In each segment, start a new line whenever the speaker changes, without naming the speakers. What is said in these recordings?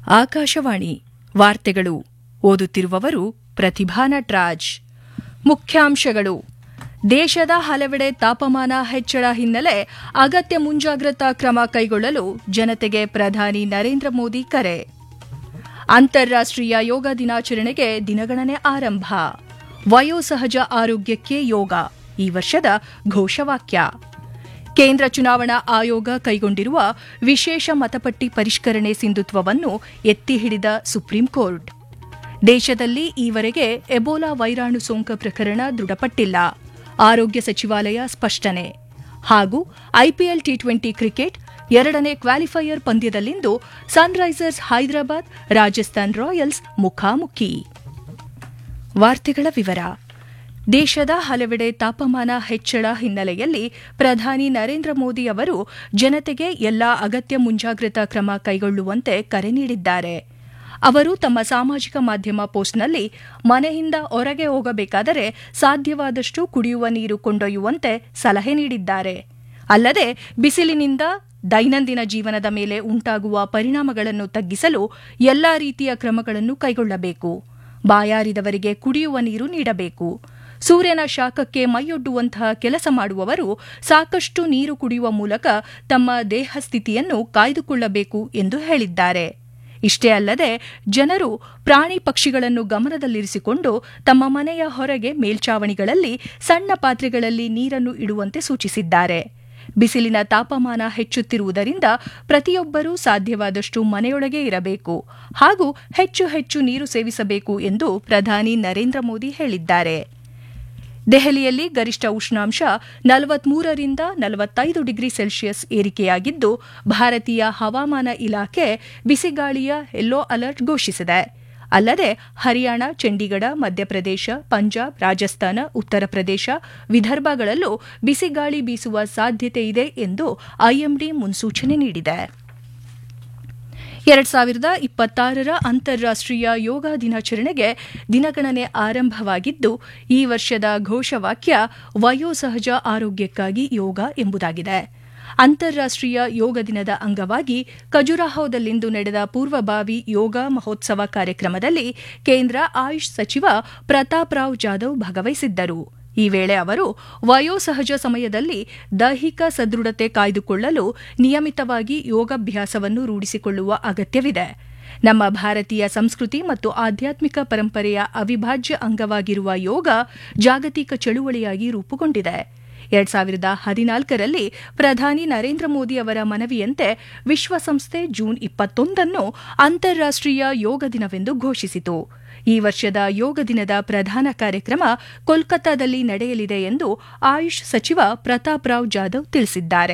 ಆಕಾಶವಾಣಿ ವಾರ್ತೆಗಳು ಓದುತ್ತಿರುವವರು ಪ್ರತಿಭಾ ನಟ್ರಾಜ್ ಮುಖ್ಯಾಂಶಗಳು ದೇಶದ ಹಲವೆಡೆ ತಾಪಮಾನ ಹೆಚ್ಚಳ ಹಿನ್ನೆಲೆ ಅಗತ್ಯ ಮುಂಜಾಗ್ರತಾ ಕ್ರಮ ಕೈಗೊಳ್ಳಲು ಜನತೆಗೆ ಪ್ರಧಾನಿ ನರೇಂದ್ರ ಮೋದಿ ಕರೆ ಅಂತಾರಾಷ್ಟೀಯ ಯೋಗ ದಿನಾಚರಣೆಗೆ ದಿನಗಣನೆ ಆರಂಭ ವಯೋಸಹಜ ಆರೋಗ್ಯಕ್ಕೆ ಯೋಗ ಈ ವರ್ಷದ ಘೋಷವಾಕ್ಯ ಕೇಂದ್ರ ಚುನಾವಣಾ ಆಯೋಗ ಕೈಗೊಂಡಿರುವ ವಿಶೇಷ ಮತಪಟ್ಟಿ ಪರಿಷ್ಕರಣೆ ಸಿಂಧುತ್ವವನ್ನು ಎತ್ತಿ ಹಿಡಿದ ಸುಪ್ರೀಂ ಕೋರ್ಟ್ ದೇಶದಲ್ಲಿ ಈವರೆಗೆ ಎಬೋಲಾ ವೈರಾಣು ಸೋಂಕು ಪ್ರಕರಣ ದೃಢಪಟ್ಟಿಲ್ಲ ಆರೋಗ್ಯ ಸಚಿವಾಲಯ ಸ್ಪಷ್ಟನೆ ಹಾಗೂ ಐಪಿಎಲ್ ಟಿ ಟ್ವೆಂಟಿ ಕ್ರಿಕೆಟ್ ಎರಡನೇ ಕ್ವಾಲಿಫೈಯರ್ ಪಂದ್ಯದಲ್ಲಿಂದು ಸನ್ರೈಸರ್ಸ್ ಹೈದರಾಬಾದ್ ರಾಜಸ್ಥಾನ್ ರಾಯಲ್ಸ್ ಮುಖಾಮುಖಿ ವಾರ್ತೆಗಳ ವಿವರ ದೇಶದ ಹಲವೆಡೆ ತಾಪಮಾನ ಹೆಚ್ಚಳ ಹಿನ್ನೆಲೆಯಲ್ಲಿ ಪ್ರಧಾನಿ ನರೇಂದ್ರ ಮೋದಿ ಅವರು ಜನತೆಗೆ ಎಲ್ಲಾ ಅಗತ್ಯ ಮುಂಜಾಗ್ರತಾ ಕ್ರಮ ಕೈಗೊಳ್ಳುವಂತೆ ಕರೆ ನೀಡಿದ್ದಾರೆ ಅವರು ತಮ್ಮ ಸಾಮಾಜಿಕ ಮಾಧ್ಯಮ ಪೋಸ್ಟ್ನಲ್ಲಿ ಮನೆಯಿಂದ ಹೊರಗೆ ಹೋಗಬೇಕಾದರೆ ಸಾಧ್ಯವಾದಷ್ಟು ಕುಡಿಯುವ ನೀರು ಕೊಂಡೊಯ್ಯುವಂತೆ ಸಲಹೆ ನೀಡಿದ್ದಾರೆ ಅಲ್ಲದೆ ಬಿಸಿಲಿನಿಂದ ದೈನಂದಿನ ಜೀವನದ ಮೇಲೆ ಉಂಟಾಗುವ ಪರಿಣಾಮಗಳನ್ನು ತಗ್ಗಿಸಲು ಎಲ್ಲಾ ರೀತಿಯ ಕ್ರಮಗಳನ್ನು ಕೈಗೊಳ್ಳಬೇಕು ಬಾಯಾರಿದವರಿಗೆ ಕುಡಿಯುವ ನೀರು ನೀಡಬೇಕು ಸೂರ್ಯನ ಶಾಖಕ್ಕೆ ಮೈಯೊಡ್ಡುವಂತಹ ಕೆಲಸ ಮಾಡುವವರು ಸಾಕಷ್ಟು ನೀರು ಕುಡಿಯುವ ಮೂಲಕ ತಮ್ಮ ದೇಹ ಸ್ಥಿತಿಯನ್ನು ಕಾಯ್ದುಕೊಳ್ಳಬೇಕು ಎಂದು ಹೇಳಿದ್ದಾರೆ ಇಷ್ಟೇ ಅಲ್ಲದೆ ಜನರು ಪ್ರಾಣಿ ಪಕ್ಷಿಗಳನ್ನು ಗಮನದಲ್ಲಿರಿಸಿಕೊಂಡು ತಮ್ಮ ಮನೆಯ ಹೊರಗೆ ಮೇಲ್ಚಾವಣಿಗಳಲ್ಲಿ ಸಣ್ಣ ಪಾತ್ರೆಗಳಲ್ಲಿ ನೀರನ್ನು ಇಡುವಂತೆ ಸೂಚಿಸಿದ್ದಾರೆ ಬಿಸಿಲಿನ ತಾಪಮಾನ ಹೆಚ್ಚುತ್ತಿರುವುದರಿಂದ ಪ್ರತಿಯೊಬ್ಬರೂ ಸಾಧ್ಯವಾದಷ್ಟು ಮನೆಯೊಳಗೆ ಇರಬೇಕು ಹಾಗೂ ಹೆಚ್ಚು ಹೆಚ್ಚು ನೀರು ಸೇವಿಸಬೇಕು ಎಂದು ಪ್ರಧಾನಿ ನರೇಂದ್ರ ಮೋದಿ ಹೇಳಿದ್ದಾರೆ ದೆಹಲಿಯಲ್ಲಿ ಗರಿಷ್ಠ ಉಷ್ಣಾಂಶ ನಲವತ್ಮೂರರಿಂದ ನಲವತ್ತೈದು ಡಿಗ್ರಿ ಸೆಲ್ಸಿಯಸ್ ಏರಿಕೆಯಾಗಿದ್ದು ಭಾರತೀಯ ಹವಾಮಾನ ಇಲಾಖೆ ಬಿಸಿಗಾಳಿಯ ಯೆಲ್ಲೋ ಅಲರ್ಟ್ ಘೋಷಿಸಿದೆ ಅಲ್ಲದೆ ಹರಿಯಾಣ ಚಂಡೀಗಢ ಮಧ್ಯಪ್ರದೇಶ ಪಂಜಾಬ್ ರಾಜಸ್ಥಾನ ಉತ್ತರ ಪ್ರದೇಶ ವಿದರ್ಭಗಳಲ್ಲೂ ಬಿಸಿಗಾಳಿ ಬೀಸುವ ಸಾಧ್ಯತೆಯಿದೆ ಎಂದು ಐಎಂಡಿ ಮುನ್ಸೂಚನೆ ನೀಡಿದೆ ಎರಡ್ ಸಾವಿರದ ಇಪ್ಪತ್ತಾರರ ಅಂತಾರಾಷ್ಟೀಯ ಯೋಗ ದಿನಾಚರಣೆಗೆ ದಿನಗಣನೆ ಆರಂಭವಾಗಿದ್ದು ಈ ವರ್ಷದ ಘೋಷವಾಕ್ಯ ವಯೋಸಹಜ ಆರೋಗ್ಯಕ್ಕಾಗಿ ಯೋಗ ಎಂಬುದಾಗಿದೆ ಅಂತಾರಾಷ್ಟೀಯ ಯೋಗ ದಿನದ ಅಂಗವಾಗಿ ಖಜುರಾಹೋದಲ್ಲಿಂದು ನಡೆದ ಪೂರ್ವಭಾವಿ ಯೋಗ ಮಹೋತ್ಸವ ಕಾರ್ಯಕ್ರಮದಲ್ಲಿ ಕೇಂದ್ರ ಆಯುಷ್ ಸಚಿವ ಪ್ರತಾಪ್ ರಾವ್ ಜಾಧವ್ ಭಾಗವಹಿಸಿದ್ದರು ಈ ವೇಳೆ ಅವರು ವಯೋಸಹಜ ಸಮಯದಲ್ಲಿ ದೈಹಿಕ ಸದೃಢತೆ ಕಾಯ್ದುಕೊಳ್ಳಲು ನಿಯಮಿತವಾಗಿ ಯೋಗಾಭ್ಯಾಸವನ್ನು ರೂಢಿಸಿಕೊಳ್ಳುವ ಅಗತ್ಯವಿದೆ ನಮ್ಮ ಭಾರತೀಯ ಸಂಸ್ಕೃತಿ ಮತ್ತು ಆಧ್ಯಾತ್ಮಿಕ ಪರಂಪರೆಯ ಅವಿಭಾಜ್ಯ ಅಂಗವಾಗಿರುವ ಯೋಗ ಜಾಗತಿಕ ಚಳುವಳಿಯಾಗಿ ರೂಪುಗೊಂಡಿದೆ ಎರಡ್ ಸಾವಿರದ ಹದಿನಾಲ್ಕರಲ್ಲಿ ಪ್ರಧಾನಿ ನರೇಂದ್ರ ಮೋದಿ ಅವರ ಮನವಿಯಂತೆ ವಿಶ್ವಸಂಸ್ಥೆ ಜೂನ್ ಇಪ್ಪತ್ತೊಂದನ್ನು ಅಂತಾರಾಷ್ಟೀಯ ಯೋಗ ದಿನವೆಂದು ಘೋಷಿಸಿತು ಈ ವರ್ಷದ ಯೋಗ ದಿನದ ಪ್ರಧಾನ ಕಾರ್ಯಕ್ರಮ ಕೋಲ್ಕತ್ತಾದಲ್ಲಿ ನಡೆಯಲಿದೆ ಎಂದು ಆಯುಷ್ ಸಚಿವ ಪ್ರತಾಪ್ ರಾವ್ ಜಾಧವ್ ತಿಳಿಸಿದ್ದಾರೆ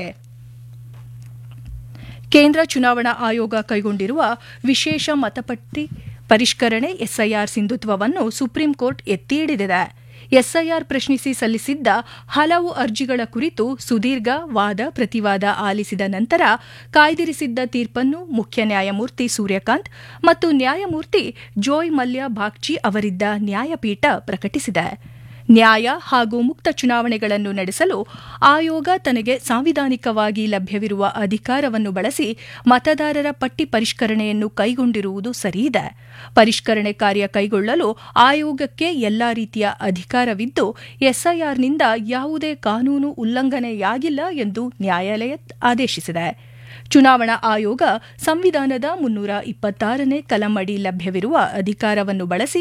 ಕೇಂದ್ರ ಚುನಾವಣಾ ಆಯೋಗ ಕೈಗೊಂಡಿರುವ ವಿಶೇಷ ಮತಪಟ್ಟಿ ಪರಿಷ್ಕರಣೆ ಎಸ್ಐಆರ್ ಸಿಂಧುತ್ವವನ್ನು ಸುಪ್ರೀಂ ಕೋರ್ಟ್ ಎತ್ತಿ ಹಿಡಿದಿದೆ ಎಸ್ಐಆರ್ ಪ್ರಶ್ನಿಸಿ ಸಲ್ಲಿಸಿದ್ದ ಹಲವು ಅರ್ಜಿಗಳ ಕುರಿತು ಸುದೀರ್ಘ ವಾದ ಪ್ರತಿವಾದ ಆಲಿಸಿದ ನಂತರ ಕಾಯ್ದಿರಿಸಿದ್ದ ತೀರ್ಪನ್ನು ಮುಖ್ಯ ನ್ಯಾಯಮೂರ್ತಿ ಸೂರ್ಯಕಾಂತ್ ಮತ್ತು ನ್ಯಾಯಮೂರ್ತಿ ಜೋಯ್ ಮಲ್ಯ ಬಾಗ್ಚಿ ಅವರಿದ್ದ ನ್ಯಾಯಪೀಠ ಪ್ರಕಟಿಸಿದೆ ನ್ಯಾಯ ಹಾಗೂ ಮುಕ್ತ ಚುನಾವಣೆಗಳನ್ನು ನಡೆಸಲು ಆಯೋಗ ತನಗೆ ಸಾಂವಿಧಾನಿಕವಾಗಿ ಲಭ್ಯವಿರುವ ಅಧಿಕಾರವನ್ನು ಬಳಸಿ ಮತದಾರರ ಪಟ್ಟಿ ಪರಿಷ್ಕರಣೆಯನ್ನು ಕೈಗೊಂಡಿರುವುದು ಸರಿಯಿದೆ ಪರಿಷ್ಕರಣೆ ಕಾರ್ಯ ಕೈಗೊಳ್ಳಲು ಆಯೋಗಕ್ಕೆ ಎಲ್ಲಾ ರೀತಿಯ ಅಧಿಕಾರವಿದ್ದು ಎಸ್ಐಆರ್ನಿಂದ ಯಾವುದೇ ಕಾನೂನು ಉಲ್ಲಂಘನೆಯಾಗಿಲ್ಲ ಎಂದು ನ್ಯಾಯಾಲಯ ಆದೇಶಿಸಿದೆ ಚುನಾವಣಾ ಆಯೋಗ ಸಂವಿಧಾನದ ಮುನ್ನೂರ ಇಪ್ಪತ್ತಾರನೇ ಕಲಂ ಅಡಿ ಲಭ್ಯವಿರುವ ಅಧಿಕಾರವನ್ನು ಬಳಸಿ